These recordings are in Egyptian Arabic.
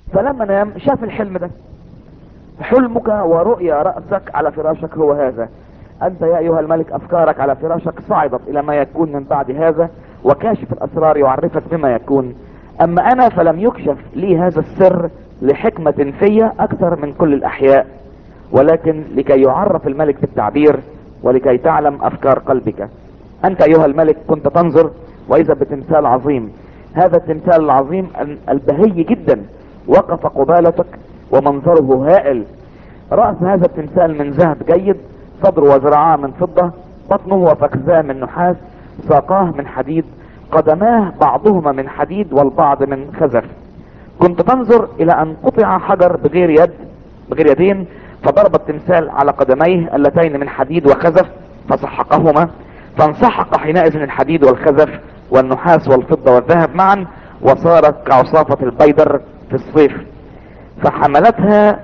فلما نام شاف الحلم ده حلمك ورؤيا رأسك على فراشك هو هذا انت يا ايها الملك افكارك على فراشك صعدت الى ما يكون من بعد هذا وكاشف الاسرار يعرفك بما يكون اما انا فلم يكشف لي هذا السر لحكمة في اكثر من كل الاحياء ولكن لكي يعرف الملك بالتعبير ولكي تعلم افكار قلبك انت ايها الملك كنت تنظر واذا بتمثال عظيم هذا التمثال العظيم البهي جدا وقف قبالتك ومنظره هائل رأس هذا التمثال من ذهب جيد صدره وذراعاه من فضة بطنه وفخذاه من نحاس ساقاه من حديد قدماه بعضهما من حديد والبعض من خزف كنت تنظر الى ان قطع حجر بغير يد بغير يدين فضرب التمثال على قدميه اللتين من حديد وخزف فسحقهما فانسحق حينئذ الحديد والخزف والنحاس والفضة والذهب معا وصارت كعصافة البيدر في الصيف فحملتها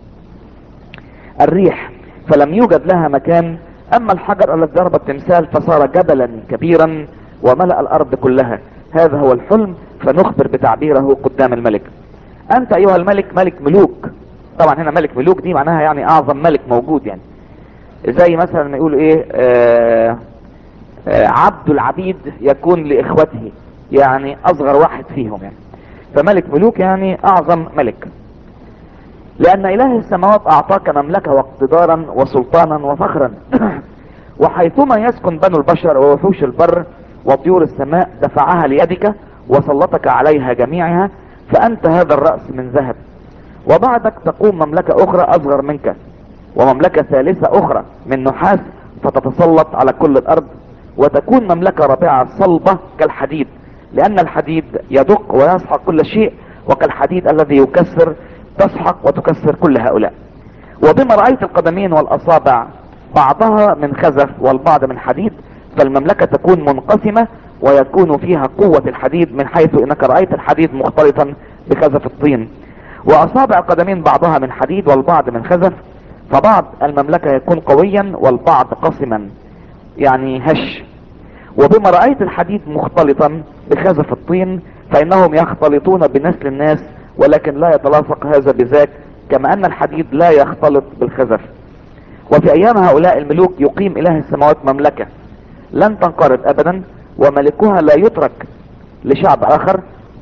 الريح فلم يوجد لها مكان اما الحجر الذي ضرب التمثال فصار جبلا كبيرا وملأ الارض كلها هذا هو الحلم فنخبر بتعبيره قدام الملك انت ايها الملك ملك ملوك طبعا هنا ملك ملوك دي معناها يعني اعظم ملك موجود يعني زي مثلا ما يقولوا ايه آه آه عبد العبيد يكون لاخوته يعني اصغر واحد فيهم يعني فملك ملوك يعني اعظم ملك لان اله السماوات اعطاك مملكة واقتدارا وسلطانا وفخرا وحيثما يسكن بنو البشر ووحوش البر وطيور السماء دفعها ليدك وسلطك عليها جميعها فانت هذا الرأس من ذهب وبعدك تقوم مملكة اخرى اصغر منك ومملكة ثالثة اخرى من نحاس فتتسلط على كل الارض وتكون مملكة رابعة صلبة كالحديد لان الحديد يدق ويسحق كل شيء وكالحديد الذي يكسر تسحق وتكسر كل هؤلاء وبما رأيت القدمين والاصابع بعضها من خزف والبعض من حديد فالمملكة تكون منقسمة ويكون فيها قوة الحديد من حيث انك رأيت الحديد مختلطا بخزف الطين واصابع القدمين بعضها من حديد والبعض من خزف فبعض المملكة يكون قويا والبعض قسما يعني هش وبما رأيت الحديد مختلطا بخزف الطين فانهم يختلطون بنسل الناس ولكن لا يتلاصق هذا بذاك كما ان الحديد لا يختلط بالخزف وفي ايام هؤلاء الملوك يقيم اله السماوات مملكة لن تنقرض ابدا وملكها لا يترك لشعب اخر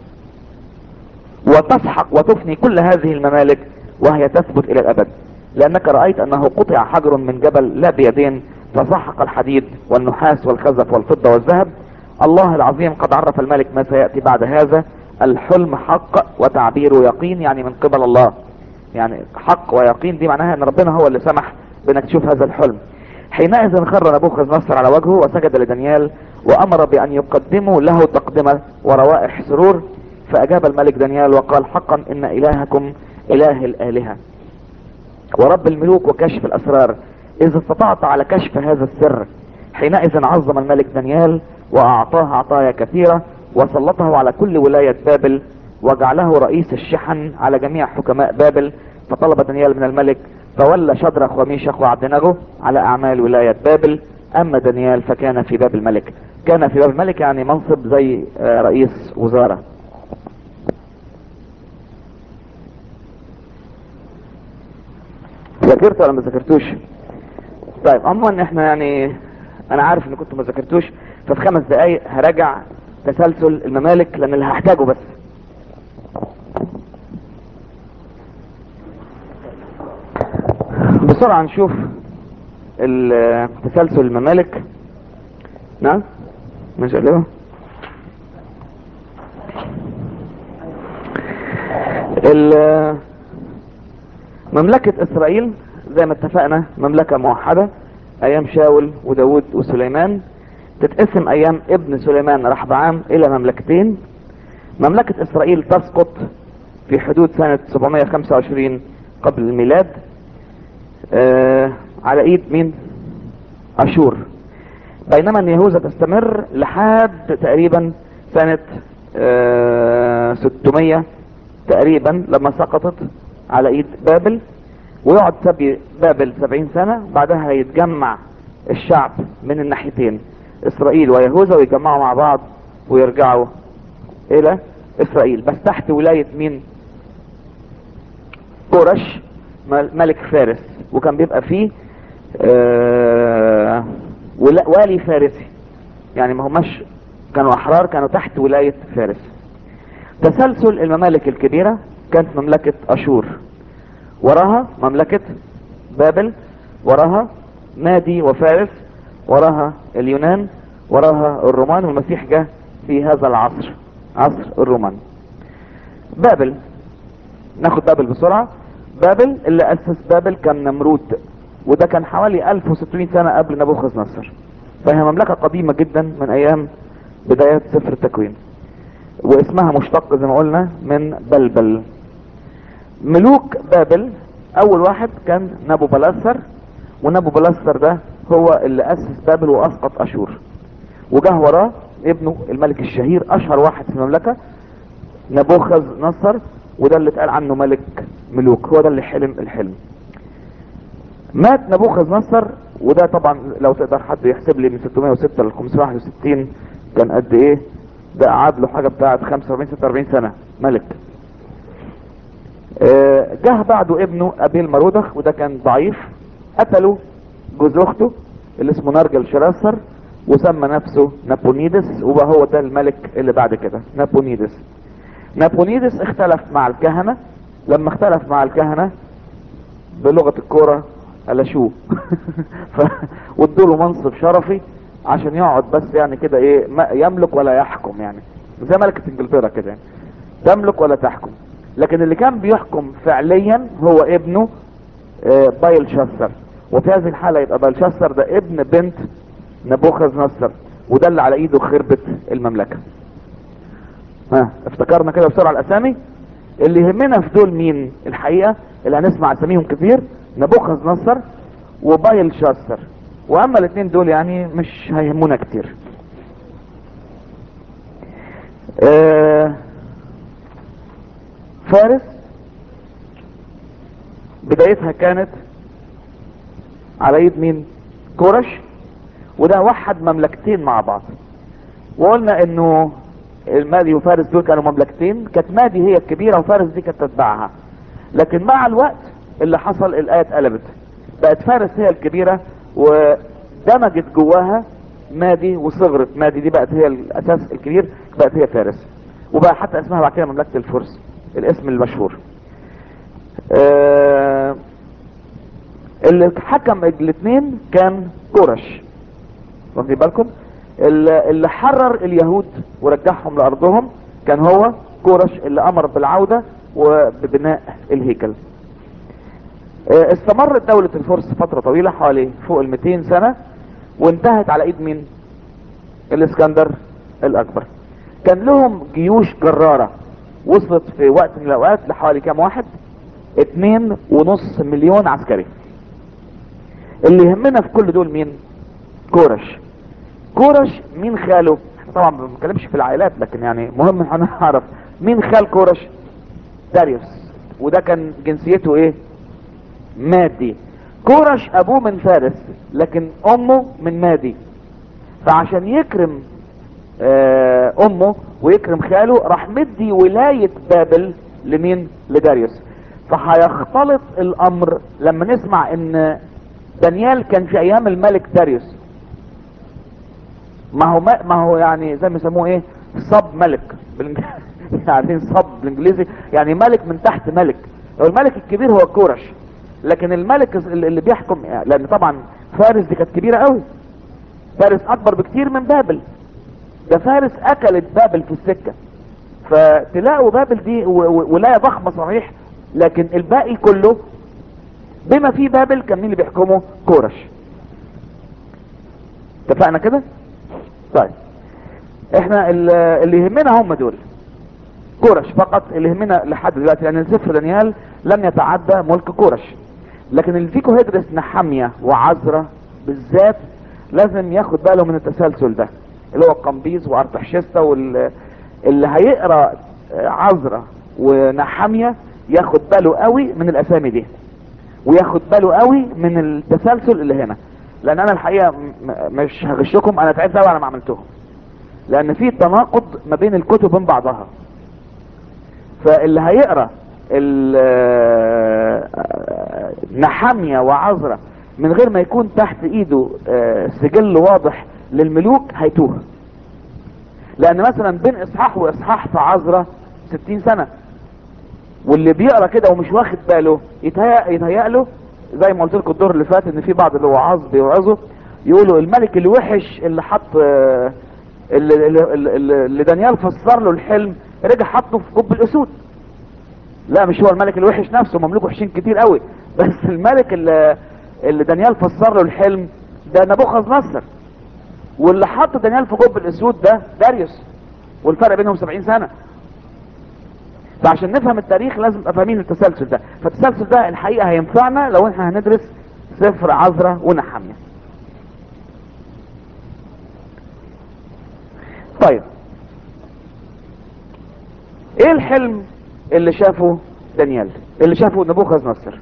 وتسحق وتفني كل هذه الممالك وهي تثبت الى الابد لانك رأيت انه قطع حجر من جبل لا بيدين فسحق الحديد والنحاس والخزف والفضة والذهب الله العظيم قد عرف الملك ما سيأتي بعد هذا الحلم حق وتعبيره يقين يعني من قبل الله يعني حق ويقين دي معناها ان ربنا هو اللي سمح بانك تشوف هذا الحلم حينئذ خر نبوخذ نصر على وجهه وسجد لدانيال وامر بان يقدموا له تقدمة وروائح سرور فاجاب الملك دانيال وقال حقا ان الهكم اله الالهة ورب الملوك وكشف الاسرار اذا استطعت على كشف هذا السر حينئذ عظم الملك دانيال واعطاه عطايا كثيرة وسلطه على كل ولاية بابل وجعله رئيس الشحن على جميع حكماء بابل فطلب دانيال من الملك فولى شدرخ وميشخ وعبدنغو على اعمال ولاية بابل اما دانيال فكان في باب الملك كان في باب الملك يعني منصب زي رئيس وزارة ذاكرت ولا ما ذاكرتوش طيب عموما احنا يعني انا عارف ان كنتوا ما ذاكرتوش ففي خمس دقايق هراجع تسلسل الممالك لان اللي هحتاجه بس بسرعة نشوف تسلسل الممالك نعم مش قلبه مملكة اسرائيل زي ما اتفقنا مملكة موحدة ايام شاول وداود وسليمان تتقسم ايام ابن سليمان رحبعام الى مملكتين مملكة اسرائيل تسقط في حدود سنة 725 قبل الميلاد آه على ايد مين اشور بينما ان يهوذا تستمر لحد تقريبا سنة آه 600 تقريبا لما سقطت على ايد بابل ويقعد سبي بابل 70 سنة بعدها يتجمع الشعب من الناحيتين اسرائيل ويهوذا ويجمعوا مع بعض ويرجعوا الى اسرائيل بس تحت ولاية مين كورش مل- ملك فارس وكان بيبقى فيه آه، ولا- والي فارسي يعني ما هماش كانوا احرار كانوا تحت ولاية فارس تسلسل الممالك الكبيرة كانت مملكة اشور وراها مملكة بابل وراها مادي وفارس وراها اليونان وراها الرومان والمسيح جه في هذا العصر عصر الرومان بابل ناخد بابل بسرعة بابل اللي اسس بابل كان نمرود وده كان حوالي 1600 سنة قبل نبوخذ نصر فهي مملكة قديمة جدا من ايام بداية سفر التكوين واسمها مشتق زي ما قلنا من بلبل ملوك بابل اول واحد كان نبو بلسر ونبو بلسر ده هو اللي اسس بابل واسقط اشور وجه وراه ابنه الملك الشهير اشهر واحد في المملكة نبوخذ نصر وده اللي اتقال عنه ملك ملوك هو ده اللي حلم الحلم مات نبوخذ نصر وده طبعا لو تقدر حد يحسب لي من 606 ل 561 كان قد ايه ده قعد له حاجه بتاعت 45 46 سنه ملك آه، جه بعده ابنه ابيل مرودخ وده كان ضعيف قتلوا جوز اخته اللي اسمه نرجل شراسر وسمى نفسه نابونيدس وبقى هو ده الملك اللي بعد كده نابونيدس نابونيدس اختلف مع الكهنة لما اختلف مع الكهنة بلغة الكورة قلشوه ف... وادوا له منصب شرفي عشان يقعد بس يعني كده ايه ما يملك ولا يحكم يعني زي ملكة انجلترا كده يعني تملك ولا تحكم لكن اللي كان بيحكم فعليا هو ابنه آه، بايل شسر وفي هذه الحالة يبقى بايل شسر ده ابن بنت نبوخذ نصر وده اللي على ايده خربت المملكة ها افتكرنا كده بسرعة الاسامي اللي يهمنا في دول مين الحقيقة اللي هنسمع اساميهم كتير نبوخذ نصر وبايل شاسر واما الاثنين دول يعني مش هيهمونا كتير آه فارس بدايتها كانت على يد مين كورش وده وحد مملكتين مع بعض وقلنا انه المادي وفارس دول كانوا مملكتين كانت مادي هي الكبيرة وفارس دي كانت تتبعها لكن مع الوقت اللي حصل الآية اتقلبت بقت فارس هي الكبيرة ودمجت جواها مادي وصغرت مادي دي بقت هي الأساس الكبير بقت هي فارس وبقى حتى اسمها بعد كده مملكة الفرس الاسم المشهور آه اللي حكم الاثنين كان كورش واخدين بالكم اللي اللي حرر اليهود ورجعهم لارضهم كان هو كورش اللي امر بالعودة وببناء الهيكل آه، استمرت دولة الفرس فترة طويلة حوالي فوق ال 200 سنة وانتهت على ايد مين الاسكندر الاكبر كان لهم جيوش جرارة وصلت في وقت من الاوقات لحوالي كام واحد اتنين ونص مليون عسكري اللي يهمنا في كل دول مين كورش كورش مين خاله احنا طبعا ما بنتكلمش في العائلات لكن يعني مهم ان احنا نعرف مين خال كورش داريوس وده كان جنسيته ايه مادي كورش ابوه من فارس لكن امه من مادي فعشان يكرم آه، امه ويكرم خاله راح مدي ولاية بابل لمين لداريوس فهيختلط الامر لما نسمع ان دانيال كان في ايام الملك داريوس ما هو ما, ما هو يعني زي ما يسموه ايه صب ملك بالإنج- يعني صب بالانجليزي يعني ملك من تحت ملك هو الملك الكبير هو كورش لكن الملك اللي اللي بيحكم لان طبعا فارس دي كانت كبيره قوي فارس اكبر بكتير من بابل ده فارس اكلت بابل في السكه فتلاقوا بابل دي و- و- ولايه ضخمه صحيح لكن الباقي كله بما فيه بابل كان مين اللي بيحكمه كورش اتفقنا كده طيب احنا ال- اللي يهمنا هم دول كورش فقط اللي يهمنا لحد دلوقتي لان سفر دانيال لم يتعدى ملك كورش لكن اللي فيكم هيدرس نحامية وعزرة بالذات لازم ياخد باله من التسلسل ده اللي هو قمبيز وارتحشستا واللي اللي هيقرا عزرة ونحامية ياخد باله قوي من الاسامي دي وياخد باله قوي من التسلسل اللي هنا لان انا الحقيقة م- م- مش هغشكم انا تعبت قوي على ما عملتهم لان في تناقض ما بين الكتب وبين بعضها فاللي هيقرا ال- آه، نحامية وعزرة من غير ما يكون تحت ايده آه، سجل واضح للملوك هيتوه لان مثلا بين اصحاح واصحاح في عزرة ستين سنة واللي بيقرا كده ومش واخد باله يتهيأ يتهيأ له زي ما قلت لكم الدور اللي فات ان في بعض الوعاظ بيوعظوا يقولوا الملك الوحش اللي حط آه، اللي, اللي, اللي, اللي دانيال فسر له الحلم رجع حطه في جب الاسود لا مش هو الملك الوحش نفسه مملوك وحشين كتير قوي بس الملك اللي, اللي دانيال فسر له الحلم ده نبوخذ نصر واللي حط دانيال في جب الاسود ده داريوس والفرق بينهم 70 سنه فعشان نفهم التاريخ لازم نبقى فاهمين التسلسل ده فالتسلسل ده الحقيقه هينفعنا لو احنا هندرس سفر عذراء ونحاميه طيب ايه الحلم اللي شافه دانيال اللي شافه نبوخذ نصر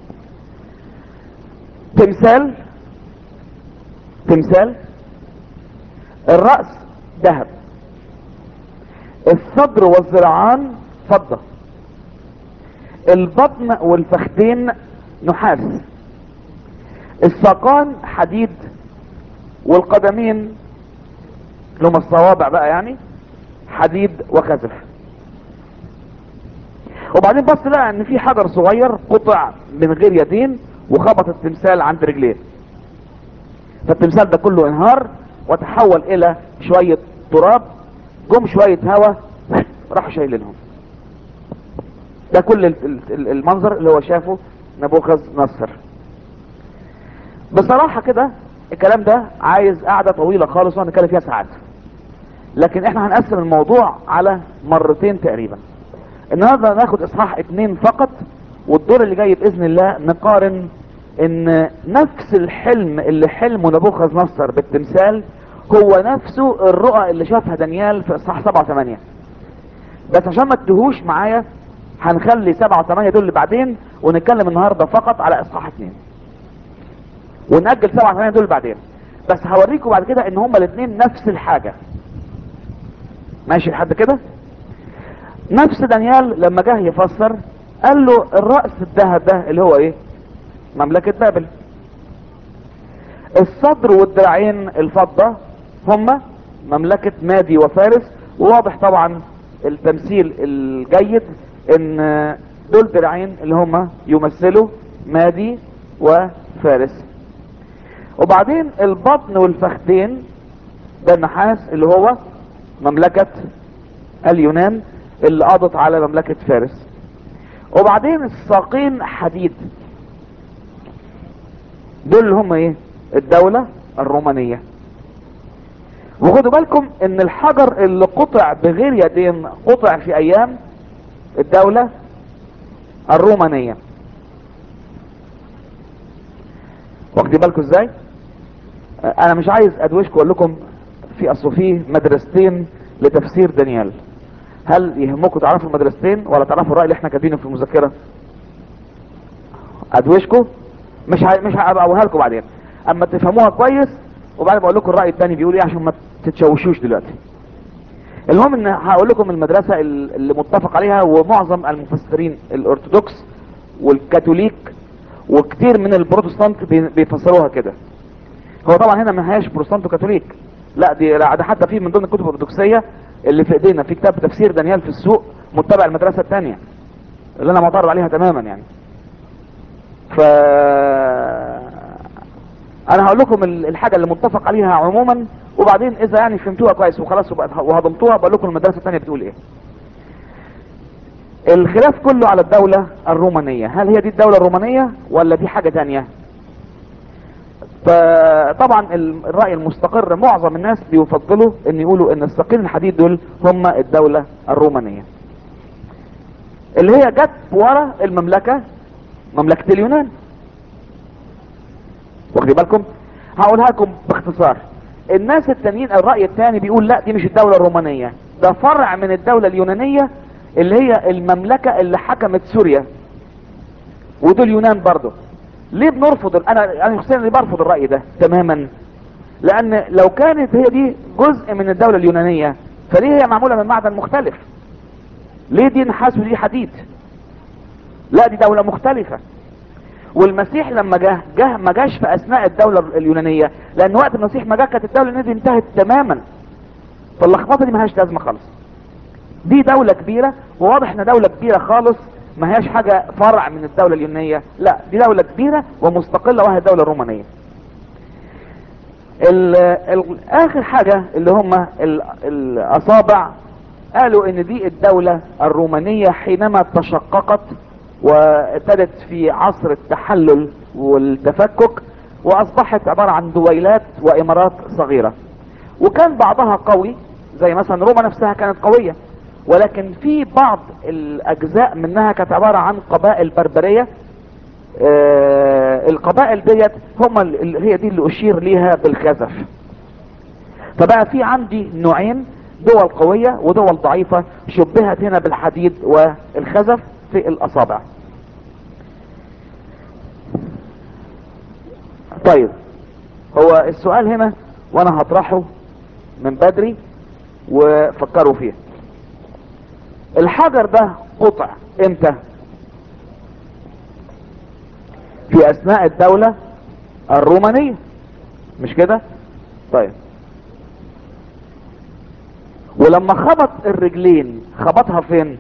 تمثال تمثال الرأس ذهب الصدر والذراعان فضة البطن والفخذين نحاس الساقان حديد والقدمين اللي هم الصوابع بقى يعني حديد وخزف وبعدين بص لقى ان في حجر صغير قطع من غير يدين وخبط التمثال عند رجليه فالتمثال ده كله انهار وتحول الى شوية تراب جم شوية هوا راحوا شايلينهم ده كل ال- ال- المنظر اللي هو شافه نبوخذ نصر بصراحة كده الكلام ده عايز قعدة طويلة خالص وهنتكلم فيها ساعات لكن احنا هنقسم الموضوع على مرتين تقريبا النهارده ناخد اصحاح اتنين فقط والدور اللي جاي باذن الله نقارن ان نفس الحلم اللي حلمه نبوخذ نصر بالتمثال هو نفسه الرؤى اللي شافها دانيال في اصحاح سبعة وثمانية بس عشان ما تتهوش معايا هنخلي سبعة وثمانية دول اللي بعدين ونتكلم النهاردة فقط على اصحاح اتنين ونأجل سبعة وثمانية دول بعدين بس هوريكم بعد كده ان هما الاثنين نفس الحاجة ماشي لحد كده نفس دانيال لما جه يفسر قال له الرأس الذهب ده اللي هو ايه مملكة بابل الصدر والدراعين الفضة هما مملكة مادي وفارس وواضح طبعا التمثيل الجيد ان دول دراعين اللي هما يمثلوا مادي وفارس وبعدين البطن والفخذين ده النحاس اللي هو مملكة اليونان اللي قضت على مملكة فارس وبعدين الساقين حديد دول اللي هم ايه الدولة الرومانية وخدوا بالكم ان الحجر اللي قطع بغير يدين قطع في ايام الدولة الرومانية واخدين بالكم ازاي انا مش عايز ادوشكم اقول لكم في اصل فيه مدرستين لتفسير دانيال هل يهمكم تعرفوا المدرستين ولا تعرفوا الرأي اللي احنا كاتبينه في المذكرة ادوشكم مش ه... مش هبقى اقولها لكم بعدين اما تفهموها كويس وبعدين بقول لكم الرأي الثاني بيقول ايه عشان ما تتشوشوش دلوقتي المهم ان هقول لكم المدرسة اللي متفق عليها ومعظم المفسرين الارثوذكس والكاثوليك وكتير من البروتستانت بي- بيفسروها كده هو طبعا هنا ما هياش بروتستانت وكاثوليك لا دي لا ده حتى في من ضمن الكتب الارثوذكسيه اللي في ايدينا في كتاب تفسير دانيال في السوق متبع المدرسه الثانيه اللي انا معترض عليها تماما يعني ف انا هقول لكم ال- الحاجه اللي متفق عليها عموما وبعدين اذا يعني فهمتوها كويس وخلاص وبقت- وهضمتوها بقول لكم المدرسه الثانيه بتقول ايه الخلاف كله على الدولة الرومانية هل هي دي الدولة الرومانية ولا دي حاجة تانية فطبعا ال- الرأي المستقر معظم الناس بيفضلوا ان يقولوا ان الساقين الحديد دول هم الدولة الرومانية اللي هي جت ورا المملكة مملكة اليونان واخدين بالكم هقولها لكم باختصار الناس التانيين الرأي التاني بيقول لا دي مش الدولة الرومانية ده فرع من الدولة اليونانية اللي هي المملكة اللي حكمت سوريا ودول يونان برضه ليه بنرفض ال- انا انا شخصيا اللي برفض الرأي ده تماما لان لو كانت هي دي جزء من الدولة اليونانية فليه هي معمولة من معدن مختلف ليه دي نحاس ودي حديد لا دي دولة مختلفة والمسيح لما جه جه ما جاش في اثناء الدولة اليونانية لان وقت المسيح ما جه كانت الدولة اليونانية دي انتهت تماما فاللخبطة دي ما هياش لازمة خالص دي دولة كبيرة وواضح ان دولة كبيرة خالص ما هياش حاجة فرع من الدولة اليونانية لا دي دولة كبيرة ومستقلة وهي الدولة الرومانية ال ال اخر حاجة اللي هم ال- الاصابع قالوا ان دي الدولة الرومانية حينما تشققت وابتدت في عصر التحلل والتفكك واصبحت عبارة عن دويلات وامارات صغيرة وكان بعضها قوي زي مثلا روما نفسها كانت قوية ولكن في بعض الاجزاء منها كانت عبارة عن قبائل بربرية آه القبائل ديت هم ال- هي دي اللي اشير ليها بالخزف فبقى في عندي نوعين دول قوية ودول ضعيفة شبهت هنا بالحديد والخزف في الاصابع طيب هو السؤال هنا وانا هطرحه من بدري وفكروا فيه الحجر ده قطع امتى في اثناء الدولة الرومانية مش كده طيب ولما خبط الرجلين خبطها فين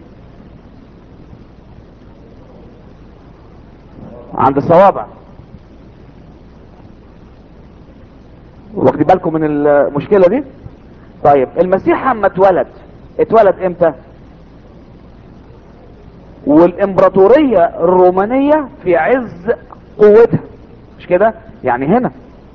عند الصوابع واخدين بالكم من المشكلة دي طيب المسيح اما اتولد اتولد امتى والامبراطورية الرومانية في عز قوتها مش كده يعني هنا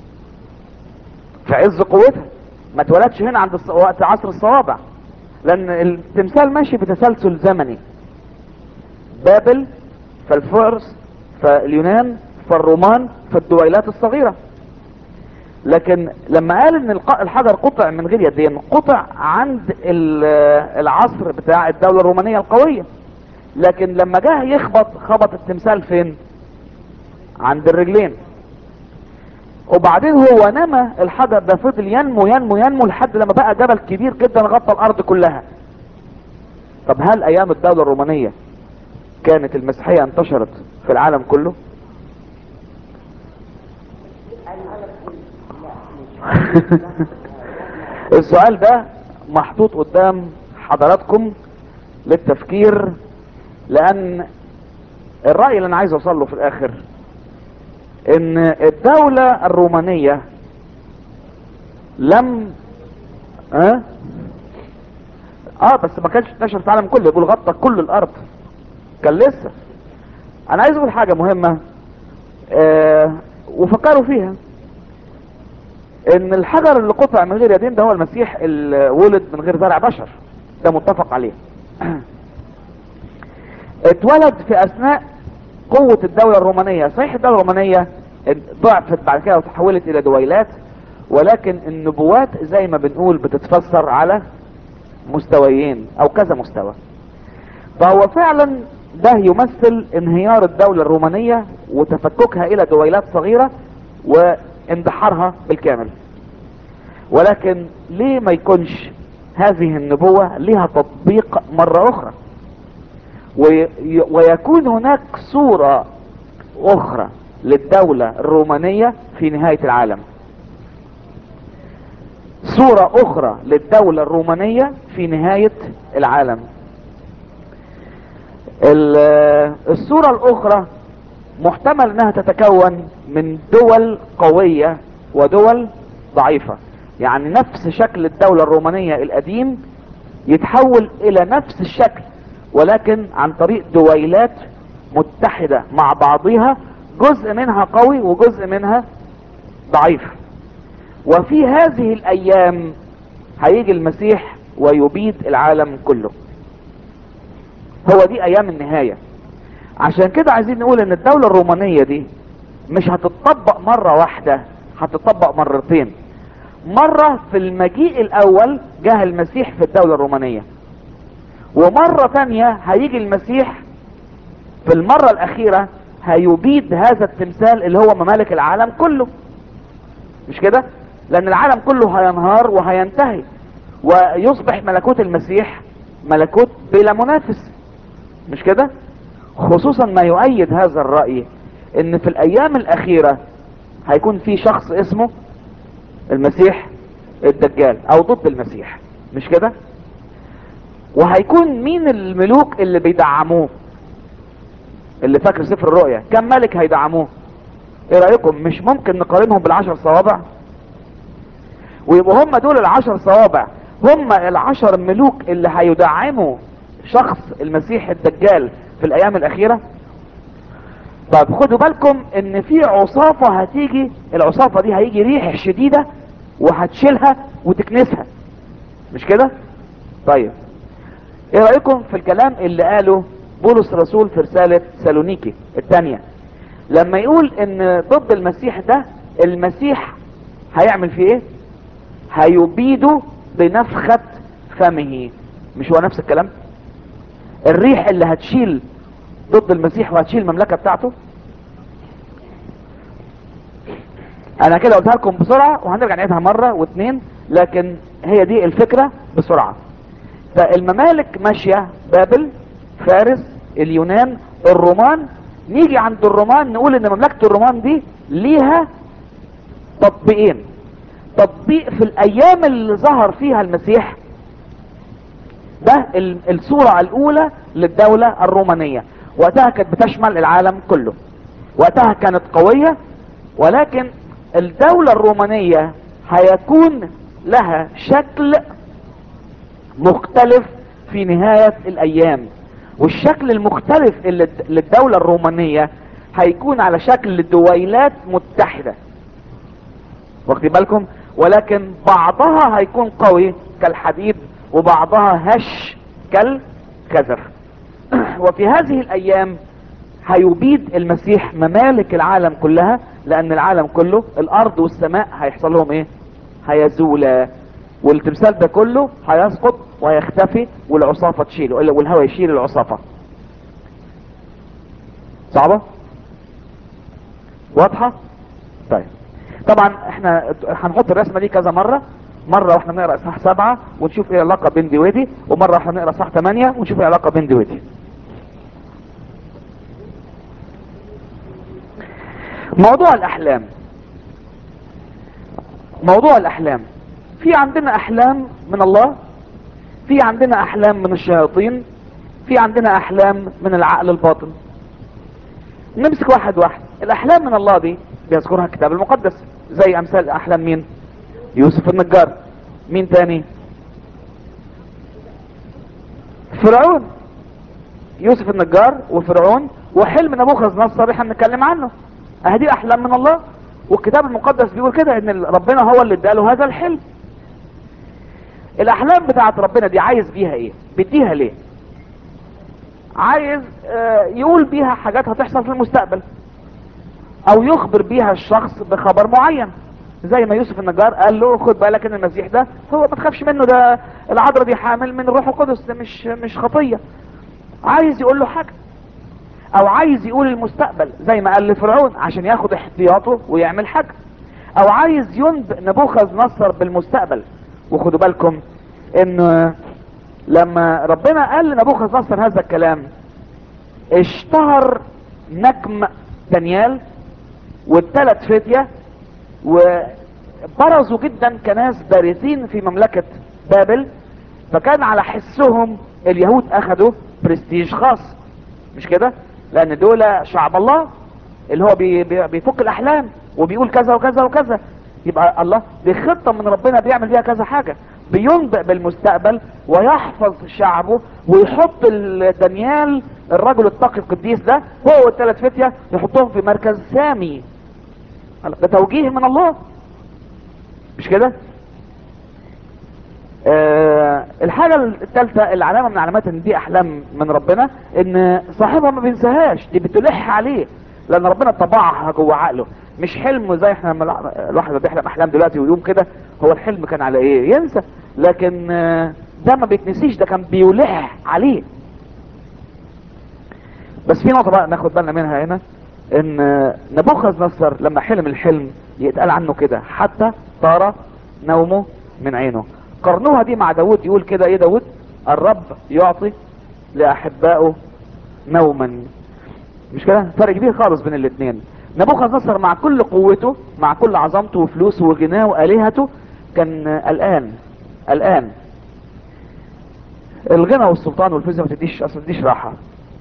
في عز قوتها ما اتولدش هنا عند الص... وقت عصر الصوابع لان التمثال ماشي بتسلسل زمني بابل فالفرس فاليونان فالرومان فالدويلات الصغيرة لكن لما قال ان الق- الحجر قطع من غير يدين قطع عند ال- العصر بتاع الدولة الرومانية القوية لكن لما جه يخبط خبط التمثال فين عند الرجلين وبعدين هو نما الحجر ده فضل ينمو ينمو ينمو لحد لما بقى جبل كبير جدا غطى الارض كلها طب هل ايام الدولة الرومانية كانت المسيحية انتشرت في العالم كله السؤال ده محطوط قدام حضراتكم للتفكير لان الرأي اللي انا عايز اوصل له في الاخر ان الدولة الرومانية لم اه, آه بس ما كانش انتشر في العالم كله يقول غطى كل الارض كان لسه انا عايز اقول حاجة مهمة آه وفكروا فيها ان الحجر اللي قطع من غير يدين ده هو المسيح اللي ولد من غير زرع بشر ده متفق عليه اتولد في اثناء قوة الدولة الرومانية صحيح الدولة الرومانية ضعفت بعد كده وتحولت الى دويلات ولكن النبوات زي ما بنقول بتتفسر على مستويين او كذا مستوى فهو فعلا ده يمثل انهيار الدولة الرومانية وتفككها الى دويلات صغيرة واندحارها بالكامل ولكن ليه ما يكونش هذه النبوة لها تطبيق مرة اخرى وي- ويكون هناك صورة اخرى للدولة الرومانية في نهاية العالم صورة اخرى للدولة الرومانية في نهاية العالم ال- الصورة الاخرى محتمل انها تتكون من دول قوية ودول ضعيفة يعني نفس شكل الدولة الرومانية القديم يتحول الى نفس الشكل ولكن عن طريق دويلات متحدة مع بعضها جزء منها قوي وجزء منها ضعيف وفي هذه الايام هيجي المسيح ويبيد العالم كله هو دي ايام النهاية عشان كده عايزين نقول ان الدولة الرومانية دي مش هتطبق مرة واحدة هتطبق مرتين مرة في المجيء الاول جه المسيح في الدولة الرومانية ومرة تانية هيجي المسيح في المرة الاخيرة هيبيد هذا التمثال اللي هو ممالك العالم كله مش كده لان العالم كله هينهار وهينتهي ويصبح ملكوت المسيح ملكوت بلا منافس مش كده خصوصا ما يؤيد هذا الرأي ان في الايام الاخيرة هيكون في شخص اسمه المسيح الدجال او ضد المسيح مش كده وهيكون مين الملوك اللي بيدعموه اللي فاكر سفر الرؤيا كم ملك هيدعموه ايه رأيكم مش ممكن نقارنهم بالعشر صوابع ويبقوا هم دول العشر صوابع هم العشر ملوك اللي هيدعموا شخص المسيح الدجال في الايام الاخيرة طب خدوا بالكم ان في عصافة هتيجي العصافة دي هيجي ريح شديدة وهتشيلها وتكنسها مش كده طيب ايه رأيكم في الكلام اللي قاله بولس الرسول في رسالة سالونيكي الثانية لما يقول ان ضد المسيح ده المسيح هيعمل فيه ايه هيبيده بنفخة فمه مش هو نفس الكلام الريح اللي هتشيل ضد المسيح وهتشيل المملكة بتاعته انا كده قلتها لكم بسرعة وهنرجع نعيدها مرة واثنين لكن هي دي الفكرة بسرعة فالممالك ماشية بابل فارس اليونان الرومان نيجي عند الرومان نقول ان مملكة الرومان دي ليها تطبيقين تطبيق في الايام اللي ظهر فيها المسيح ده الصورة الاولى للدولة الرومانية وقتها كانت بتشمل العالم كله وقتها كانت قوية ولكن الدولة الرومانية هيكون لها شكل مختلف في نهاية الايام والشكل المختلف اللي للدولة الرومانية هيكون على شكل دويلات متحدة واخدين بالكم ولكن بعضها هيكون قوي كالحديد وبعضها هش كالخزف وفي هذه الايام هيبيد المسيح ممالك العالم كلها لان العالم كله الارض والسماء هيحصل لهم ايه هيزولا والتمثال ده كله هيسقط ويختفي والعصافة تشيله والهواء يشيل العصافة صعبة واضحة طيب طبعا احنا هنحط الرسمة دي كذا مرة مرة واحنا بنقرأ اصحاح سبعة ونشوف ايه العلاقة بين دي ودي ومرة واحنا بنقرأ اصحاح ثمانية ونشوف ايه العلاقة بين دي ودي موضوع الاحلام موضوع الاحلام في عندنا احلام من الله في عندنا احلام من الشياطين في عندنا احلام من العقل الباطن نمسك واحد واحد الاحلام من الله دي بيذكرها الكتاب المقدس زي امثال احلام مين يوسف النجار مين تاني فرعون يوسف النجار وفرعون وحلم نبوخذ نصر احنا بنتكلم عنه اهدي احلام من الله والكتاب المقدس بيقول كده ان ربنا هو اللي اداله هذا الحلم الاحلام بتاعت ربنا دي عايز بيها ايه بيديها ليه عايز آه يقول بيها حاجات هتحصل في المستقبل او يخبر بيها الشخص بخبر معين زي ما يوسف النجار قال له خد بالك ان المسيح ده هو ما تخافش منه ده العذراء دي حامل من الروح القدس ده مش مش خطيه عايز يقول له حاجه او عايز يقول المستقبل زي ما قال لفرعون عشان ياخد احتياطه ويعمل حاجه او عايز ينبئ نبوخذ نصر بالمستقبل وخدوا بالكم ان لما ربنا قال لنبوخذ نصر هذا الكلام اشتهر نجم دانيال والثلاث فتية وبرزوا جدا كناس بارزين في مملكة بابل فكان على حسهم اليهود اخدوا برستيج خاص مش كده لان دول شعب الله اللي هو بي بي بيفك الاحلام وبيقول كذا وكذا وكذا يبقى الله دي خطة من ربنا بيعمل بيها كذا حاجة بينبئ بالمستقبل ويحفظ شعبه ويحط دانيال الرجل التقي القديس ده هو والثلاث فتية يحطهم في مركز سامي ده توجيه من الله مش كده آه الحاجة الثالثة العلامة من علامات ان دي احلام من ربنا ان صاحبها ما بينساهاش دي بتلح عليه لان ربنا طبعها جوه عقله مش حلم زي احنا لما الواحد بيحلم احلام دلوقتي ويقوم كده هو الحلم كان على ايه ينسى لكن ده ما بيتنسيش ده كان بيلح عليه بس في نقطة بقى ناخد بالنا منها هنا ان نبوخذ نصر لما حلم الحلم يتقال عنه كده حتى طار نومه من عينه قرنوها دي مع داود يقول كده ايه داود الرب يعطي لاحبائه نوما مش كده فرق كبير خالص بين الاثنين نبوخذ نصر مع كل قوته مع كل عظمته وفلوسه وغناه والهته كان قلقان قلقان الغنى والسلطان والفلوس ما تديش اصلا تديش راحه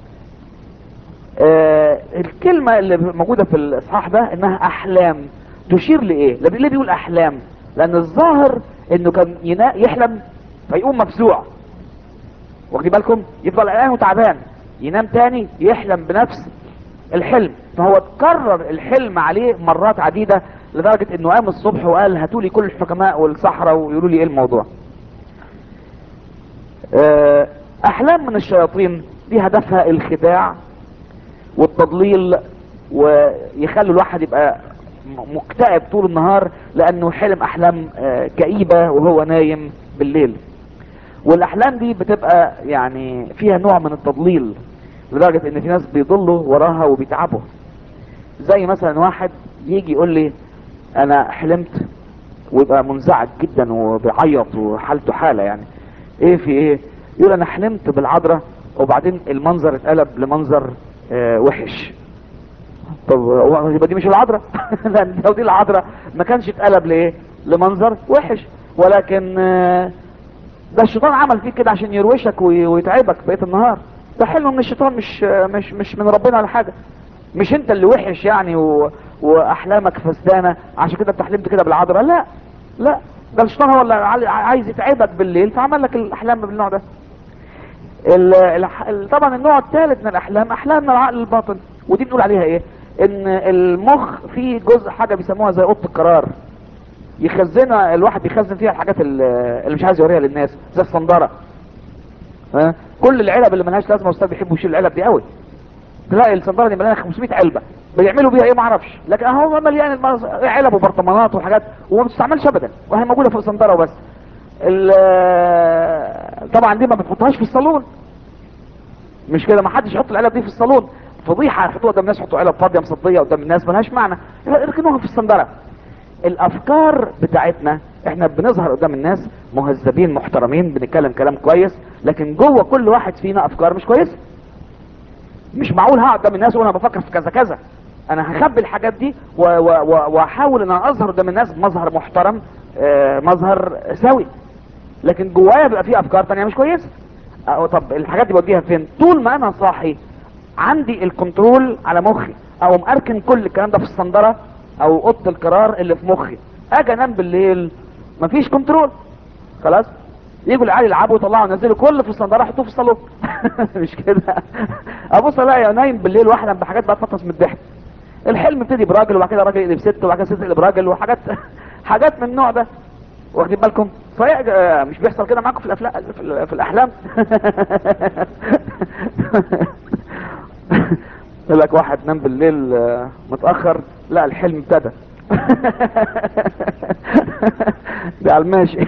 آه الكلمه اللي موجوده في الاصحاح ده انها احلام تشير لايه ليه بيقول احلام لان الظاهر انه كان ينا يحلم فيقوم مفزوع واخدين بالكم يفضل قلقان وتعبان ينام تاني يحلم بنفس الحلم فهو اتكرر الحلم عليه مرات عديدة لدرجة انه قام الصبح وقال هاتوا لي كل الحكماء والسحرة ويقولوا لي ايه الموضوع احلام من الشياطين دي هدفها الخداع والتضليل ويخلي الواحد يبقى مكتئب طول النهار لانه حلم احلام كئيبة وهو نايم بالليل والاحلام دي بتبقى يعني فيها نوع من التضليل لدرجة ان في ناس بيضلوا وراها وبيتعبوا زي مثلا واحد يجي يقول لي انا حلمت ويبقى منزعج جدا وبيعيط وحالته حالة يعني ايه في ايه يقول انا حلمت بالعذراء وبعدين المنظر اتقلب لمنظر اه وحش طب يبقى دي مش العذراء لان لو دي العذراء ما كانش اتقلب لايه لمنظر وحش ولكن اه ده الشيطان عمل فيك كده عشان يروشك ويتعبك بقيه النهار ده حلم من الشيطان مش مش مش من ربنا ولا حاجه مش انت اللي وحش يعني و... واحلامك فسدانه عشان كده انت حلمت كده بالعذراء لا لا ده الشيطان هو اللي عايز يتعبك بالليل فعمل لك الاحلام بالنوع ده ال... ال... طبعا النوع الثالث من الاحلام احلام من العقل الباطن ودي بنقول عليها ايه ان المخ فيه جزء حاجه بيسموها زي اوضه القرار يخزنها الواحد بيخزن فيها الحاجات اللي مش عايز يوريها للناس زي الصندره ها كل العلب اللي ملهاش لازمه استاذ بيحبوا يشيلوا العلب دي قوي تلاقي الصندره دي مليانه 500 علبه بيعملوا بيها ايه ما اعرفش لكن اهو مليان علب وبرطمانات وحاجات وما بتستعملش ابدا وهي موجوده في الصندره وبس طبعا دي ما بتحطهاش في الصالون مش كده ما حدش يحط العلب دي في الصالون فضيحه يحطوها قدام الناس يحطوا علب فاضيه مصديه قدام الناس ملهاش معنى يركنوها في الصندره الافكار بتاعتنا احنا بنظهر قدام الناس مهذبين محترمين بنتكلم كلام كويس لكن جوه كل واحد فينا افكار مش كويسه مش معقول هقعد قدام الناس وانا بفكر في كذا كذا انا هخبي الحاجات دي واحاول ان انا اظهر قدام الناس بمظهر محترم آه مظهر سوي لكن جوايا بيبقى في افكار تانية مش كويسه أو طب الحاجات دي بوديها فين طول ما انا صاحي عندي الكنترول على مخي او مأركن كل الكلام ده في الصندره او اوضه القرار اللي في مخي اجي انام بالليل مفيش كنترول خلاص يجوا العيال يلعبوا ويطلعوا ينزلوا كل في الصندره يحطوه في الصالون مش كده ابص الاقي نايم بالليل واحلم بحاجات بقى تفطس من الضحك الحلم ابتدي براجل وبعد كده راجل يقلب ست وبعد كده ست يقلب راجل وحاجات حاجات من النوع ده واخدين بالكم صحيح مش بيحصل كده معاكم في الافلام في الاحلام يقول لك واحد نام بالليل متاخر لا الحلم ابتدى ده على الماشي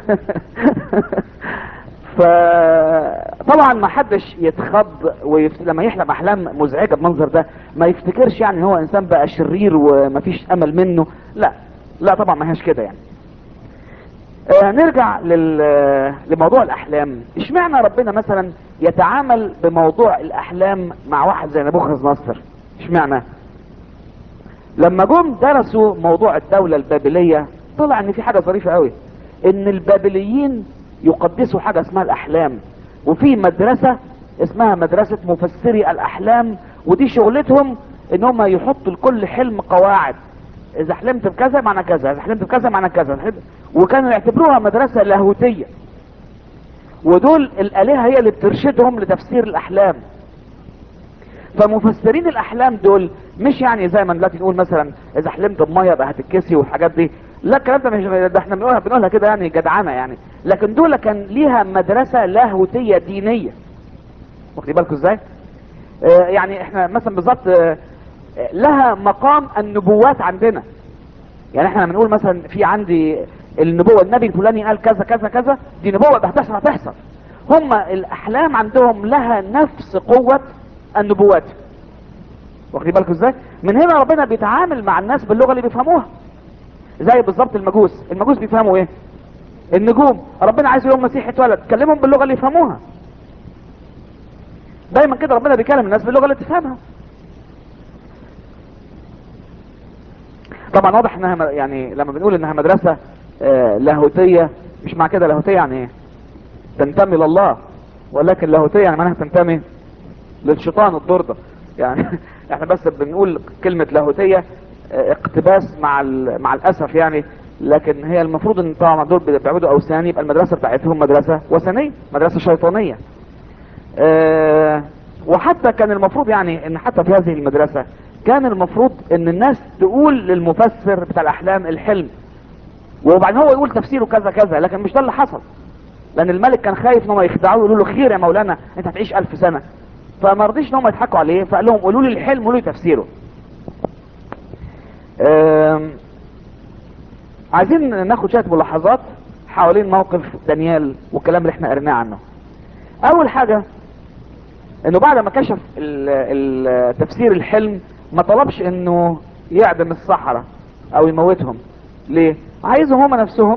فطبعا ما حدش يتخض ويفت... لما يحلم احلام مزعجه بالمنظر ده ما يفتكرش يعني هو انسان بقى شرير ومفيش امل منه لا لا طبعا ما هيش كده يعني آه نرجع لل... لموضوع الاحلام اشمعنى ربنا مثلا يتعامل بموضوع الاحلام مع واحد زي نبوخذ نصر اشمعنى لما جم درسوا موضوع الدولة البابلية طلع ان في حاجة ظريفة قوي ان البابليين يقدسوا حاجة اسمها الاحلام وفي مدرسة اسمها مدرسة مفسري الاحلام ودي شغلتهم ان هم يحطوا لكل حلم قواعد اذا حلمت بكذا معنى كذا اذا حلمت بكذا معنى كذا حلمت... وكانوا يعتبروها مدرسة لاهوتية ودول الالهة هي اللي بترشدهم لتفسير الاحلام فمفسرين الاحلام دول مش يعني زي ما دلوقتي نقول مثلا اذا حلمت بميه يبقى هتتكسي والحاجات دي لا الكلام ده مش ده احنا بنقولها بنقولها كده يعني جدعنه يعني لكن دول كان ليها مدرسه لاهوتيه دينيه واخدين بالكم ازاي؟ آه يعني احنا مثلا بالظبط آه لها مقام النبوات عندنا يعني احنا بنقول مثلا في عندي النبوه النبي الفلاني قال كذا كذا كذا دي نبوه ده هتحصل هتحصل هم الاحلام عندهم لها نفس قوه النبوات واخدين بالكم ازاي من هنا ربنا بيتعامل مع الناس باللغه اللي بيفهموها زي بالظبط المجوس المجوس بيفهموا ايه النجوم ربنا عايز يوم مسيح اتولد كلمهم باللغه اللي يفهموها دايما كده ربنا بيكلم الناس باللغه اللي تفهمها طبعا واضح انها م- يعني لما بنقول انها مدرسة آه، لاهوتية مش مع كده لاهوتية يعني ايه تنتمي لله ولكن لاهوتية يعني معناها تنتمي للشيطان الدور ده يعني احنا بس بنقول كلمة لاهوتية آه، اقتباس مع ال- مع الاسف يعني لكن هي المفروض ان طبعا دول بيعبدوا اوثان يبقى المدرسة بتاعتهم مدرسة وثنية مدرسة شيطانية آه، وحتى كان المفروض يعني ان حتى في هذه المدرسة كان المفروض ان الناس تقول للمفسر بتاع الاحلام الحلم وبعدين هو يقول تفسيره كذا كذا لكن مش ده اللي حصل لان الملك كان خايف ان هم يخدعوه يقولوا له خير يا مولانا انت هتعيش الف سنة فما رضيش ان هم يضحكوا عليه فقال لهم قولوا لي الحلم قولوا لي تفسيره آم، عايزين ناخد شوية ملاحظات حوالين موقف دانيال والكلام اللي احنا قريناه عنه اول حاجة انه بعد ما كشف ال- ال- تفسير الحلم ما طلبش انه يعدم الصحراء او يموتهم ليه عايزهم هم نفسهم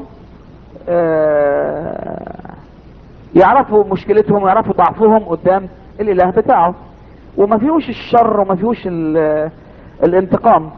آه، يعرفوا مشكلتهم ويعرفوا ضعفهم قدام الاله بتاعه وما فيهوش الشر وما فيهوش ال- الانتقام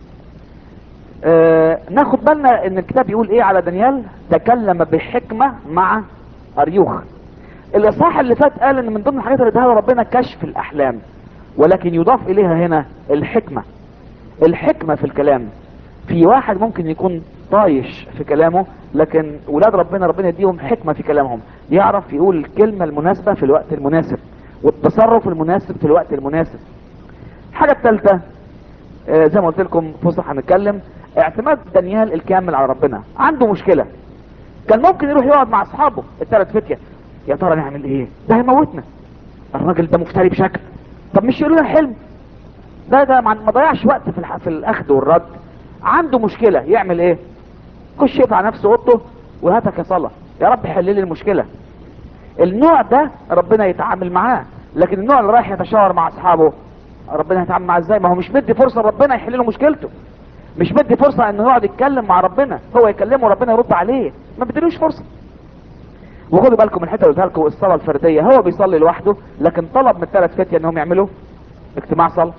آه، ناخد بالنا ان الكتاب يقول ايه على دانيال تكلم بحكمة مع اريوخ الاصحاح اللي فات قال ان من ضمن الحاجات اللي اداها له ربنا كشف الاحلام ولكن يضاف اليها هنا الحكمة الحكمة في الكلام في واحد ممكن يكون طايش في كلامه لكن ولاد ربنا ربنا يديهم حكمة في كلامهم يعرف يقول الكلمة المناسبة في الوقت المناسب والتصرف المناسب في الوقت المناسب الحاجة الثالثة آه، زي ما قلت لكم فصح هنتكلم اعتماد دانيال الكامل على ربنا عنده مشكلة كان ممكن يروح يقعد مع اصحابه الثلاث فتية يا ترى نعمل ايه ده هيموتنا الراجل ده مفتري بشكل طب مش يقولوا لنا حلم ده ده ما ما ضيعش وقت في الح... في الاخذ والرد عنده مشكلة يعمل ايه خش يقطع نفسه اوضته وهاتك يا صلاة يا رب حل لي المشكلة النوع ده ربنا يتعامل معاه لكن النوع اللي رايح يتشاور مع اصحابه ربنا هيتعامل معاه ازاي ما هو مش مدي فرصة ربنا يحل له مشكلته مش مدي فرصة انه يقعد يتكلم مع ربنا هو يكلمه وربنا يرد عليه ما بديلوش فرصة وخدوا بالكم من الحته اللي قلتها لكم الصلاه الفرديه هو بيصلي لوحده لكن طلب من الثلاث فتيه انهم يعملوا اجتماع صلاه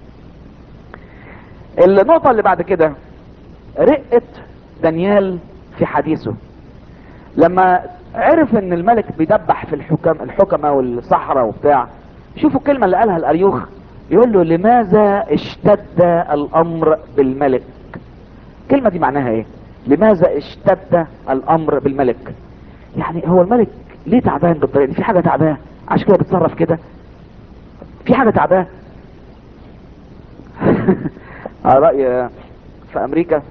النقطه اللي بعد كده رقه دانيال في حديثه لما عرف ان الملك بيدبح في الحكم الحكمه والصحراء وبتاع شوفوا الكلمه اللي قالها الاريوخ يقول له لماذا اشتد الامر بالملك الكلمه دي معناها ايه لماذا اشتد الامر بالملك يعني هو الملك ليه تعبان بالطريقه دي في حاجه تعباه عشان كده بيتصرف كده في حاجه تعباه على راي في امريكا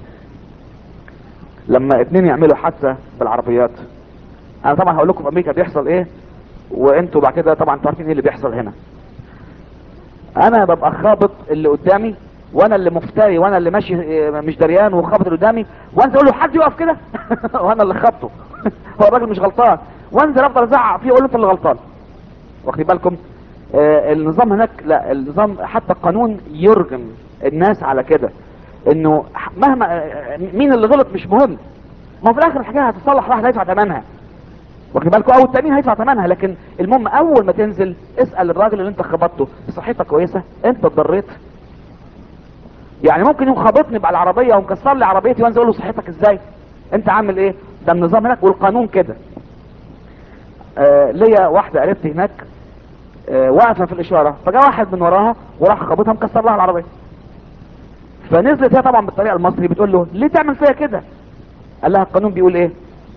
لما اتنين يعملوا حادثه بالعربيات انا طبعا هقول لكم في امريكا بيحصل ايه وانتوا بعد كده طبعا انتوا عارفين ايه اللي بيحصل هنا انا ببقى خابط اللي قدامي وانا اللي مفتري وانا اللي ماشي اه، مش دريان وخابط اللي قدامي وانزل اقول له حد يقف كده وانا اللي خبطه هو الراجل مش غلطان وانزل افضل ازعق فيه اقول له انت اللي غلطان واخدين بالكم آه النظام هناك لا النظام حتى القانون يرغم الناس على كده انه ح- مهما آه، مين اللي غلط مش مهم ما هو في الاخر الحكايه هتتصلح واحد هيدفع ثمنها واخد بالكم او التامين هيدفع ثمنها لكن المهم اول ما تنزل اسال الراجل اللي انت خبطته صحتك كويسه انت اتضريت يعني ممكن يوم خابطني بقى العربيه ومكسر لي عربيتي وانزل اقول له صحتك ازاي انت عامل ايه ده النظام هناك والقانون كده آه ليا واحده قريبتي هناك آه واقفه في الاشاره فجاء واحد من وراها وراح خابطها مكسر لها العربيه فنزلت هي طبعا بالطريقه المصري بتقول له ليه تعمل فيا كده قال لها القانون بيقول ايه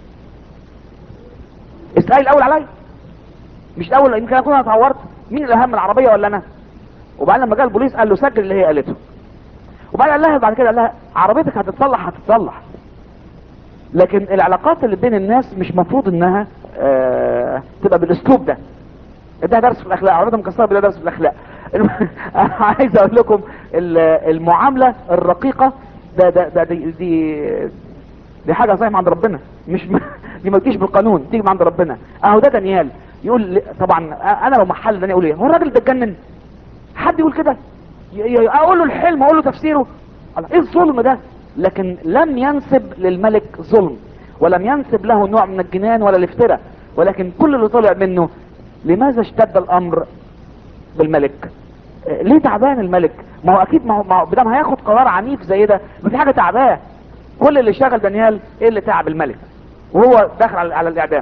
اسالي الاول عليا مش الاول يمكن اكون انا اتعورت مين الاهم العربيه ولا انا وبعدين لما جاء البوليس قال له سجل اللي هي قالته وبعدين قال لها بعد كده قال لها عربيتك هتتصلح هتتصلح لكن العلاقات اللي بين الناس مش مفروض انها آه تبقى بالاسلوب ده ده درس في الاخلاق عربيتها مكسره ده درس في الاخلاق الم- عايز اقول لكم ال- المعامله الرقيقه ده ده ده دي دي, دي حاجه صحيح عند ربنا مش م... دي ما تجيش بالقانون تيجي من عند ربنا اهو ده دانيال يقول لي- طبعا انا لو محل دانيال اقول ايه هو الراجل ده اتجنن حد يقول كده ي- ي- اقول له الحلم اقول له تفسيره الله، ايه الظلم ده لكن لم ينسب للملك ظلم ولم ينسب له نوع من الجنان ولا الافتراء ولكن كل اللي طلع منه لماذا اشتد الامر بالملك آه، ليه تعبان الملك ما هو اكيد ما هو ما هو بدل ما هياخد قرار عنيف زي ده ما في حاجه تعباه كل اللي شغل دانيال ايه اللي تعب الملك وهو داخل على, على الاعدام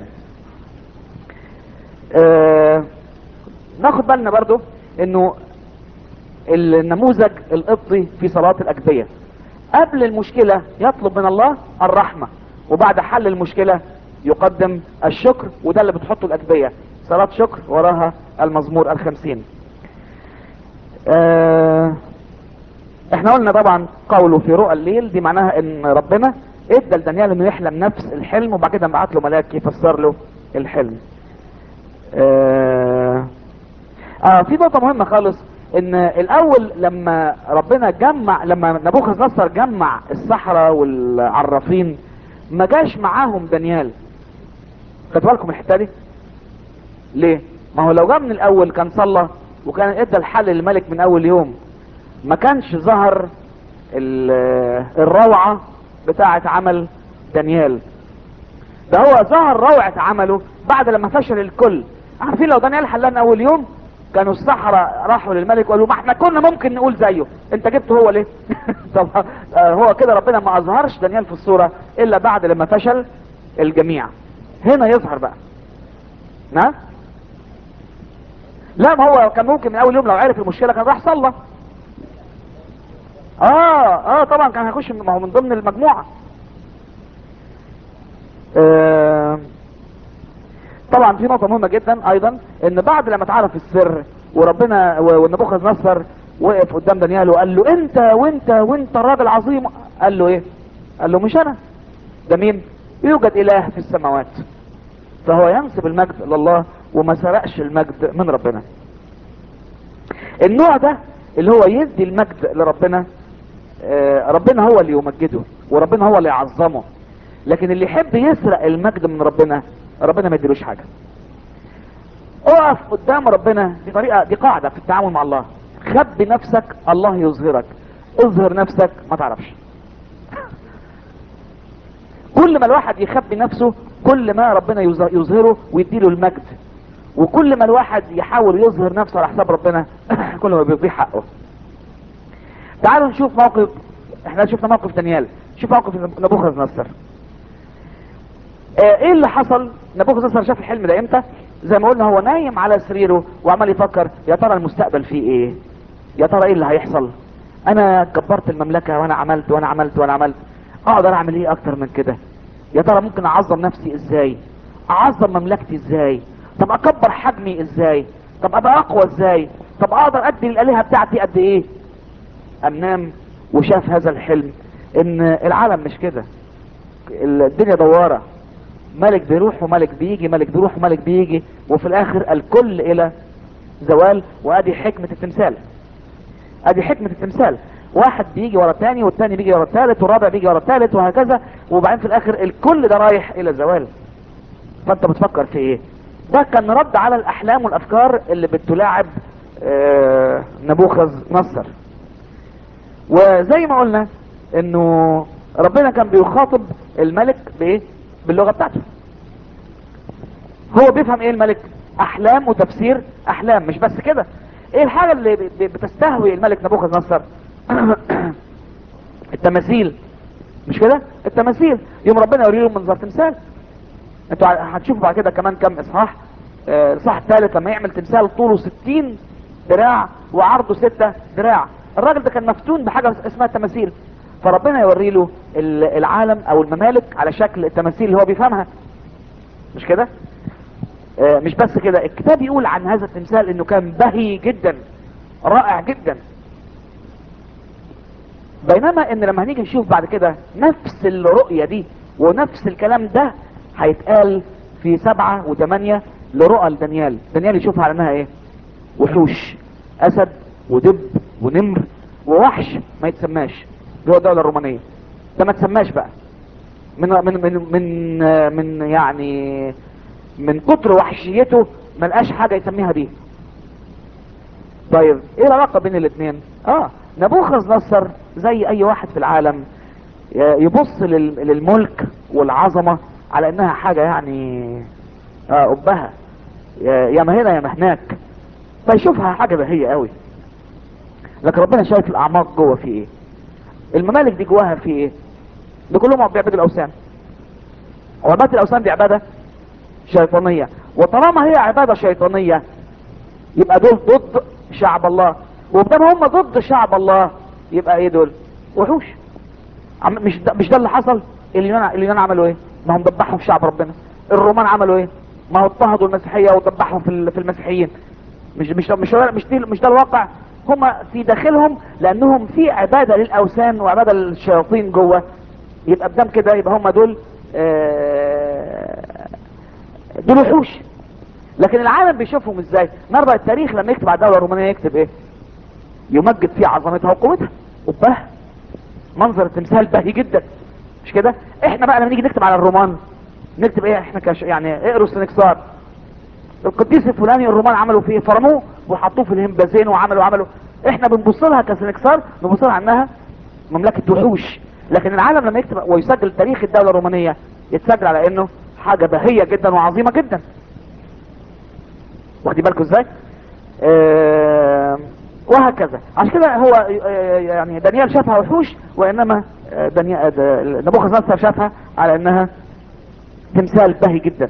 آه ناخد بالنا برضو انه النموذج القبطي في صلاة الأجبية قبل المشكلة يطلب من الله الرحمة وبعد حل المشكلة يقدم الشكر وده اللي بتحطه الأجبية صلاة شكر وراها المزمور الخمسين آه احنا قلنا طبعا قوله في رؤى الليل دي معناها ان ربنا ادى لدانيال انه يحلم نفس الحلم وبعد كده بعت له ملاك يفسر له الحلم آه اه في نقطة مهمة خالص ان الاول لما ربنا جمع لما نبوخذ نصر جمع السحرة والعرافين ما جاش معاهم دانيال خدوا بالكم من الحتة دي ليه ما هو لو جاء من الاول كان صلى وكان ادى الحل للملك من اول يوم ما كانش ظهر ال- الروعة بتاعة عمل دانيال ده هو ظهر روعة عمله بعد لما فشل الكل عارفين لو دانيال حلان اول يوم كانوا السحرة راحوا للملك وقالوا ما احنا كنا ممكن نقول زيه انت جبته هو ليه طب آه، هو كده ربنا ما اظهرش دانيال في الصورة الا بعد لما فشل الجميع هنا يظهر بقى نعم لا ما هو كان ممكن من اول يوم لو عرف المشكلة كان راح صلى اه اه طبعا كان هيخش ما هو من ضمن المجموعة آه طبعا في نقطة مهمة جدا ايضا ان بعد لما اتعرف السر وربنا و- ونبوخذ نصر وقف قدام دانيال وقال له انت وانت وانت الراجل عظيم قال له ايه قال له مش انا ده مين يوجد اله في السماوات فهو ينسب المجد لله وما سرقش المجد من ربنا النوع ده اللي هو يدي المجد لربنا آه، ربنا هو اللي يمجده وربنا هو اللي يعظمه لكن اللي يحب يسرق المجد من ربنا ربنا ما يديلوش حاجة اقف قدام ربنا دي طريقة دي قاعدة في التعامل مع الله خبي نفسك الله يظهرك اظهر نفسك ما تعرفش كل ما الواحد يخبي نفسه كل ما ربنا يظه- يظهره ويديله المجد وكل ما الواحد يحاول يظهر نفسه على حساب ربنا كل ما بيضيع حقه تعالوا نشوف موقف احنا شفنا موقف دانيال شوف موقف نبوخذ نصر آه، ايه اللي حصل نبوخذ نصر شاف الحلم ده امتى زي ما قلنا هو نايم على سريره وعمال يفكر يا ترى المستقبل فيه ايه يا ترى ايه اللي هيحصل انا كبرت المملكة وانا عملت وانا عملت وانا عملت اقدر اعمل ايه اكتر من كده يا ترى ممكن اعظم نفسي ازاي اعظم مملكتي ازاي طب اكبر حجمي ازاي طب ابقى اقوى ازاي طب اقدر ادي الالهة بتاعتي قد ايه قام نام وشاف هذا الحلم ان العالم مش كده الدنيا دوارة ملك بيروح وملك بيجي ملك بيروح وملك بيجي وفي الاخر الكل الى زوال وادي حكمة التمثال ادي حكمة التمثال واحد بيجي ورا الثاني والثاني بيجي ورا الثالث والرابع بيجي ورا الثالث وهكذا وبعدين في الاخر الكل ده رايح الى زوال فانت بتفكر في ايه ده كان رد على الاحلام والافكار اللي بتلاعب آه، نبوخذ نصر وزي ما قلنا انه ربنا كان بيخاطب الملك بايه باللغة بتاعته هو بيفهم ايه الملك احلام وتفسير احلام مش بس كده ايه الحاجة اللي ب- ب- بتستهوي الملك نبوخذ نصر التماثيل مش كده التماثيل يوم ربنا يوري له منظر تمثال انتوا ع- هتشوفوا بعد كده كمان كم اصحاح آه، الاصحاح الثالث لما يعمل تمثال طوله 60 دراع وعرضه 6 دراع الراجل ده كان مفتون بحاجه اسمها التماثيل فربنا يوري له ال- العالم او الممالك على شكل التماثيل اللي هو بيفهمها مش كده آه، مش بس كده الكتاب يقول عن هذا التمثال انه كان بهي جدا رائع جدا بينما ان لما هنيجي نشوف بعد كده نفس الرؤية دي ونفس الكلام ده هيتقال في سبعة وثمانية لرؤى لدانيال دانيال يشوفها على انها ايه وحوش اسد ودب ونمر ووحش ما يتسماش اللي هو الدولة الرومانية ده ما تسماش بقى من من من من من يعني من كتر وحشيته ما لقاش حاجة يسميها بيه طيب ايه العلاقة بين الاثنين اه نبوخذ نصر زي اي واحد في العالم ي- يبص لل- للملك والعظمة على انها حاجة يعني اه ابها يا يا ما هنا يا ما هناك فيشوفها حاجة بهية قوي لكن ربنا شايف الاعماق جوه في ايه الممالك دي جواها في ايه ده كلهم بيعبدوا الاوثان وعباده الاوثان دي عباده شيطانيه وطالما هي عباده شيطانيه يبقى دول ضد شعب الله وبدام هم ضد شعب الله يبقى ايه دول وحوش عم مش ده مش ده اللي حصل اليونان اليونان عملوا ايه ما هم ذبحوا في شعب ربنا الرومان عملوا ايه ما هو اضطهدوا المسيحيه وذبحهم في ال- في المسيحيين مش مش مش مش دي مش ده الواقع هم في داخلهم لانهم في عباده للاوثان وعباده للشياطين جوه يبقى بدم كده يبقى هم دول آه، دول وحوش لكن العالم بيشوفهم ازاي النهارده التاريخ لما يكتب على الدوله الرومانيه يكتب ايه يمجد فيه عظمتها وقوتها وبها منظر التمثال باهي جدا مش كده احنا بقى لما نيجي نكتب على الرومان نكتب ايه احنا كش يعني اقروا السنكسار القديس الفلاني الرومان عملوا فيه فرموه وحطوه في الهمبازين وعملوا عملوا احنا بنبص لها كسنكسار بنبص لها انها مملكه وحوش لكن العالم لما يكتب ويسجل تاريخ الدوله الرومانيه يتسجل على انه حاجه باهيه جدا وعظيمه جدا واخدين بالكم ازاي آه وهكذا عشان كده هو آه، يعني دانيال شافها وحوش وانما آه، دانيال آه، نبوخذ نصر شافها على انها تمثال باهي جدا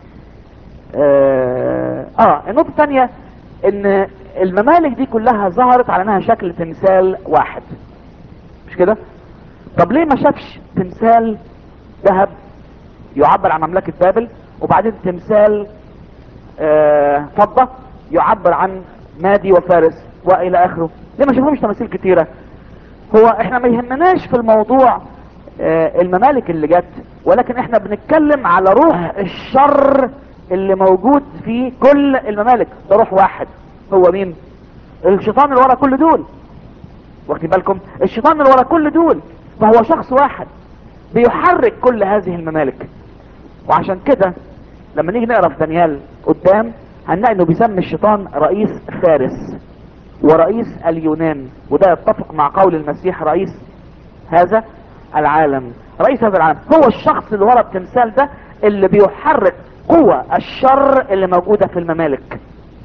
اه, آه النقطة الثانية ان الممالك دي كلها ظهرت على انها شكل تمثال واحد مش كده طب ليه ما شافش تمثال ذهب يعبر عن مملكة بابل وبعدين تمثال آه فضة يعبر عن مادي وفارس والى اخره ليه ما شافهمش تماثيل كتيرة هو احنا ما يهمناش في الموضوع آه الممالك اللي جت ولكن احنا بنتكلم على روح الشر اللي موجود في كل الممالك ده روح واحد هو مين الشيطان اللي ورا كل دول واخدين بالكم الشيطان اللي ورا كل دول فهو شخص واحد بيحرك كل هذه الممالك وعشان كده لما نيجي نقرا في دانيال قدام هنلاقي انه بيسمي الشيطان رئيس فارس ورئيس اليونان وده يتفق مع قول المسيح رئيس هذا العالم رئيس هذا العالم هو الشخص اللي ورا التمثال ده اللي بيحرك قوى الشر اللي موجودة في الممالك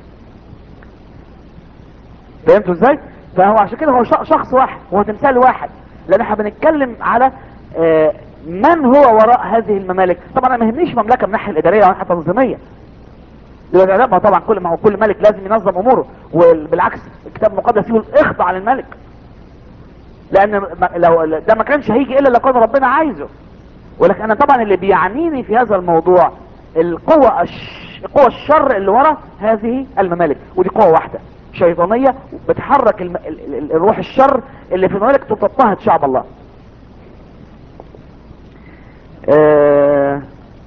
فهمتوا ازاي فهو عشان كده هو ش- شخص واحد هو تمثال واحد لان احنا بنتكلم على آه، من هو وراء هذه الممالك طبعا انا ما يهمنيش مملكه من الناحيه الاداريه ولا الناحيه التنظيميه لا لا ما طبعا كل ما هو كل ملك لازم ينظم اموره وبالعكس الكتاب المقدس يقول اخضع للملك لان ما- لو ده ما كانش هيجي الا لو كان ربنا عايزه ولكن انا طبعا اللي بيعنيني في هذا الموضوع القوة الش... قوة الشر اللي ورا هذه الممالك ودي قوة واحدة شيطانية بتحرك الم... ال... ال... الروح الشر اللي في الممالك تضطهد شعب الله آه...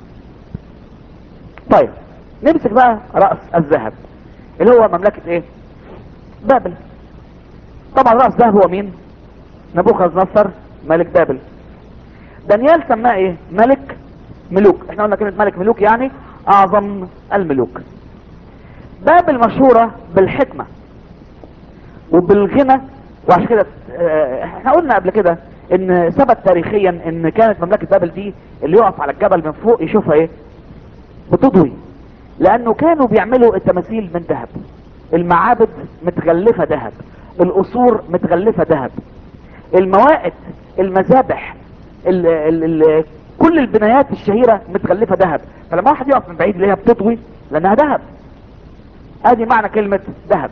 طيب نمسك بقى رأس الذهب اللي هو مملكة ايه بابل طبعا رأس ذهب هو مين نبوخذ نصر ملك بابل دانيال سماه ايه ملك ملوك احنا قلنا كلمة ملك ملوك يعني اعظم الملوك بابل مشهورة بالحكمة وبالغنى وعشان كده اه، احنا قلنا قبل كده ان ثبت تاريخيا ان كانت مملكة بابل دي اللي يقف على الجبل من فوق يشوفها ايه بتضوي لانه كانوا بيعملوا التماثيل من ذهب المعابد متغلفة ذهب القصور متغلفة ذهب الموائد المذابح ال ال ال كل البنايات الشهيرة متغلفة ذهب فلما واحد يقف من بعيد يلاقيها بتضوي لانها ذهب ادي معنى كلمة ذهب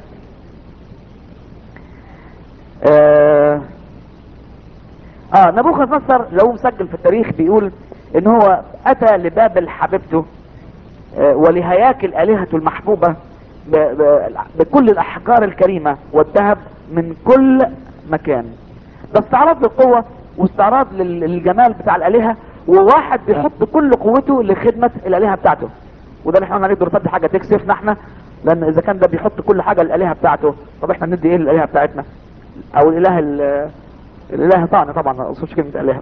آه, اه نبوخذ نصر لو مسجل في التاريخ بيقول ان هو اتى لبابل حبيبته آه ولهياكل الهته المحبوبة ب- ب- بكل الاحجار الكريمة والذهب من كل مكان ده استعراض للقوة واستعراض لل- للجمال بتاع الالهة وواحد بيحط كل قوته لخدمة الالهة بتاعته وده اللي احنا قلنا نقدر ندي حاجة تكسفنا احنا لان اذا كان ده بيحط كل حاجة للالهة بتاعته طب احنا ندي ايه للالهة بتاعتنا او الاله ال- الاله طعن طبعا ما اقصدش كلمة اله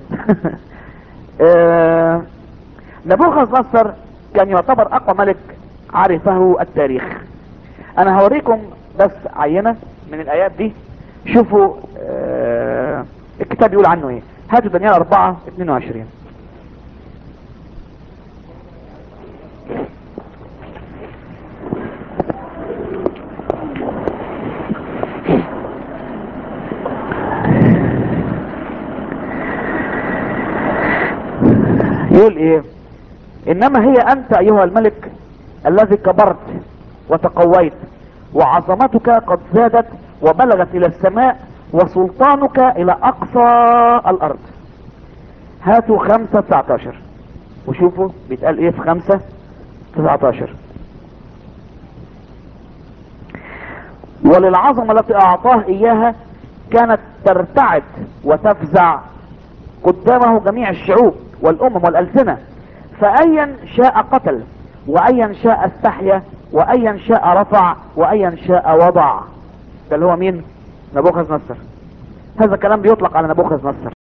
آه، نبوخذ نصر كان يعتبر اقوى ملك عرفه التاريخ انا هوريكم بس عينة من الايات دي شوفوا آه الكتاب يقول عنه ايه هاتوا دانيال 4 22 يقول ايه انما هي انت ايها الملك الذي كبرت وتقويت وعظمتك قد زادت وبلغت الى السماء وسلطانك الى اقصى الارض هاتوا خمسة تسعتاشر وشوفوا بيتقال ايه في خمسة تسعتاشر وللعظمة التي اعطاه اياها كانت ترتعد وتفزع قدامه جميع الشعوب والامم والالسنة فايا شاء قتل وايا شاء استحيا وايا شاء رفع وايا شاء وضع ده اللي هو مين نبوخذ نصر هذا الكلام بيطلق على نبوخذ نصر